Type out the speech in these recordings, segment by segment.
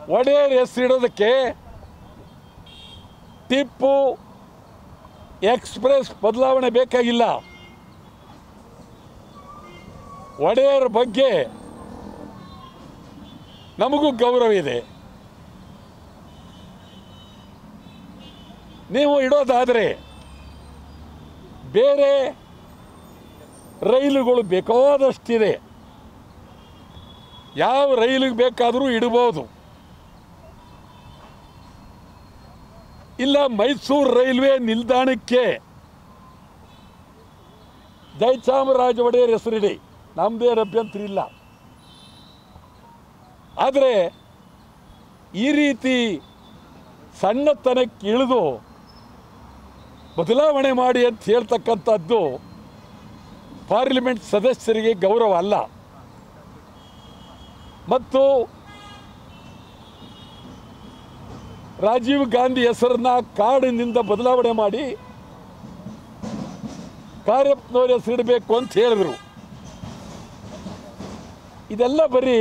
Wadiyar ಹೆಸರಿಡೋದಕ್ಕೆ Tipu express ಬದಲಾವಣೆ ಬೇಕಾಗಿಲ್ಲ ಒಡೆಯರ್ ಬಗ್ಗೆ ನಮಗೂ ಗೌರವ ಇದೆ ನೀವು ಇಡೋದಾದರೆ ಬೇರೆ ರೈಲುಗಳು ಬೇಕಾದಷ್ಟಿದೆ ಯಾವ ರೈಲಿಗೆ ಬೇಕಾದರೂ ಇಡಬಹುದು ಇಲ್ಲ ಮೈಸೂರು ರೈಲ್ವೆ ನಿಲ್ದಾಣಕ್ಕೆ ಜಯಚಾಮರಾಜ ಒಡೆಯರ್ ಹೆಸರಿಡಿ ನಮ್ಮದೇನು ಅಭ್ಯಂತರ ಇಲ್ಲ ಆದರೆ ಈ ರೀತಿ ಸಣ್ಣತನಕ್ಕೆ ಇಳಿದು ಬದಲಾವಣೆ ಮಾಡಿ ಅಂತ ಹೇಳ್ತಕ್ಕಂಥದ್ದು ಪಾರ್ಲಿಮೆಂಟ್ ಸದಸ್ಯರಿಗೆ ಗೌರವ ಅಲ್ಲ ಮತ್ತು ರಾಜೀವ್ ಗಾಂಧಿ ಹೆಸರನ್ನ ಕಾಡಿನಿಂದ ಬದಲಾವಣೆ ಮಾಡಿ ಕಾರ್ಯಪ್ಪನವ್ರ ಹೆಸರಿಡಬೇಕು ಅಂತ ಹೇಳಿದ್ರು ಇದೆಲ್ಲ ಬರೀ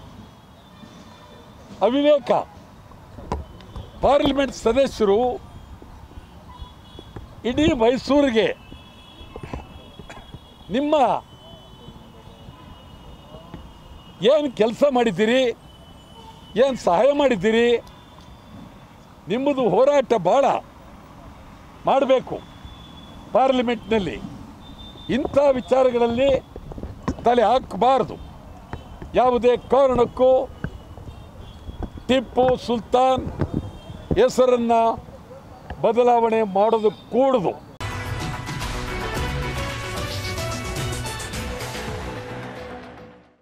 ಅವಿವೇಕ ಪಾರ್ಲಿಮೆಂಟ್ ಸದಸ್ಯರು ಇಡೀ ಮೈಸೂರಿಗೆ ನಿಮ್ಮ ಏನು ಕೆಲಸ ಮಾಡಿದ್ದೀರಿ ಏನು ಸಹಾಯ ಮಾಡಿದ್ದೀರಿ ನಿಮ್ಮದು ಹೋರಾಟ ಭಾಳ ಮಾಡಬೇಕು ಪಾರ್ಲಿಮೆಂಟ್ನಲ್ಲಿ ಇಂಥ ವಿಚಾರಗಳಲ್ಲಿ ತಲೆ ಹಾಕಬಾರ್ದು ಯಾವುದೇ ಕಾರಣಕ್ಕೂ ಟಿಪ್ಪು ಸುಲ್ತಾನ್ ಹೆಸರನ್ನು ಬದಲಾವಣೆ ಮಾಡೋದು ಕೂಡದು